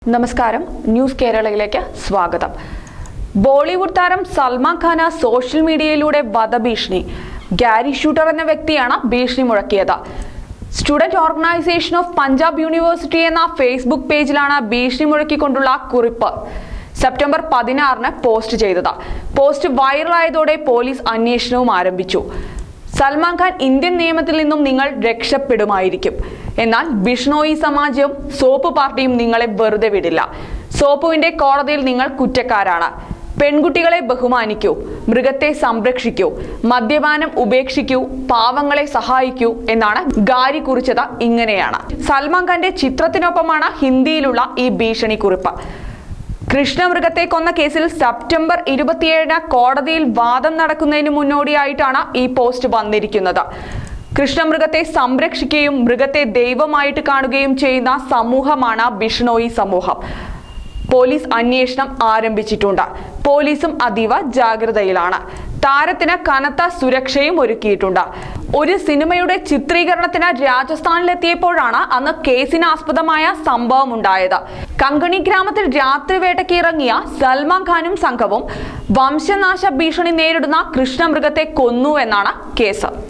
നമസ്കാരം ന്യൂസ് കേരളയിലേക്ക് സ്വാഗതം ബോളിവുഡ് താരം സൽമാൻ ഖാന സോഷ്യൽ മീഡിയയിലൂടെ വധഭീഷണി ഗാരി ഷൂട്ടർ എന്ന വ്യക്തിയാണ് ഭീഷണി മുഴക്കിയത് student organisation of Punjab university എന്ന ഫേസ്ബുക്ക് പേജിലാണ് ഭീഷണി മുഴക്കിക്കൊണ്ടുള്ള കുറിപ്പ് സെപ്റ്റംബർ പതിനാറിന് പോസ്റ്റ് ചെയ്തത് പോസ്റ്റ് വൈറലായതോടെ പോലീസ് അന്വേഷണവും ആരംഭിച്ചു സൽമാൻ ഖാൻ ഇന്ത്യൻ നിയമത്തിൽ നിന്നും നിങ്ങൾ രക്ഷപ്പെടുമായിരിക്കും എന്നാൽ ബിഷ്ണോയി സമാജവും സോപ്പ് പാർട്ടിയും നിങ്ങളെ വെറുതെ വിടില്ല സോപ്പുവിന്റെ കോടതിയിൽ നിങ്ങൾ കുറ്റക്കാരാണ് പെൺകുട്ടികളെ ബഹുമാനിക്കൂ മൃഗത്തെ സംരക്ഷിക്കൂ മദ്യപാനം ഉപേക്ഷിക്കൂ പാവങ്ങളെ സഹായിക്കൂ എന്നാണ് ഗാരി കുറിച്ചത് ഇങ്ങനെയാണ് സൽമാൻ ഖാന്റെ ചിത്രത്തിനൊപ്പമാണ് ഹിന്ദിയിലുള്ള ഈ ഭീഷണി കുറിപ്പ് കൃഷ്ണമൃഗത്തെ കൊന്ന കേസിൽ സെപ്റ്റംബർ ഇരുപത്തിയേഴിന് കോടതിയിൽ വാദം നടക്കുന്നതിന് മുന്നോടിയായിട്ടാണ് ഈ പോസ്റ്റ് വന്നിരിക്കുന്നത് കൃഷ്ണമൃഗത്തെ സംരക്ഷിക്കുകയും മൃഗത്തെ ദൈവമായിട്ട് കാണുകയും ചെയ്യുന്ന സമൂഹമാണ് ബിഷ്ണോയി സമൂഹം പോലീസ് അന്വേഷണം ആരംഭിച്ചിട്ടുണ്ട് പോലീസും അതീവ ജാഗ്രതയിലാണ് താരത്തിന് കനത്ത സുരക്ഷയും ഒരുക്കിയിട്ടുണ്ട് ഒരു സിനിമയുടെ ചിത്രീകരണത്തിന് രാജസ്ഥാനിലെത്തിയപ്പോഴാണ് അന്ന് കേസിനാസ്പദമായ സംഭവം ഉണ്ടായത് കങ്കണി ഗ്രാമത്തിൽ രാത്രിവേട്ടയ്ക്ക് ഇറങ്ങിയ സൽമാൻ ഖാനും സംഘവും വംശനാശ ഭീഷണി നേരിടുന്ന കൃഷ്ണമൃഗത്തെ കൊന്നു എന്നാണ് കേസ്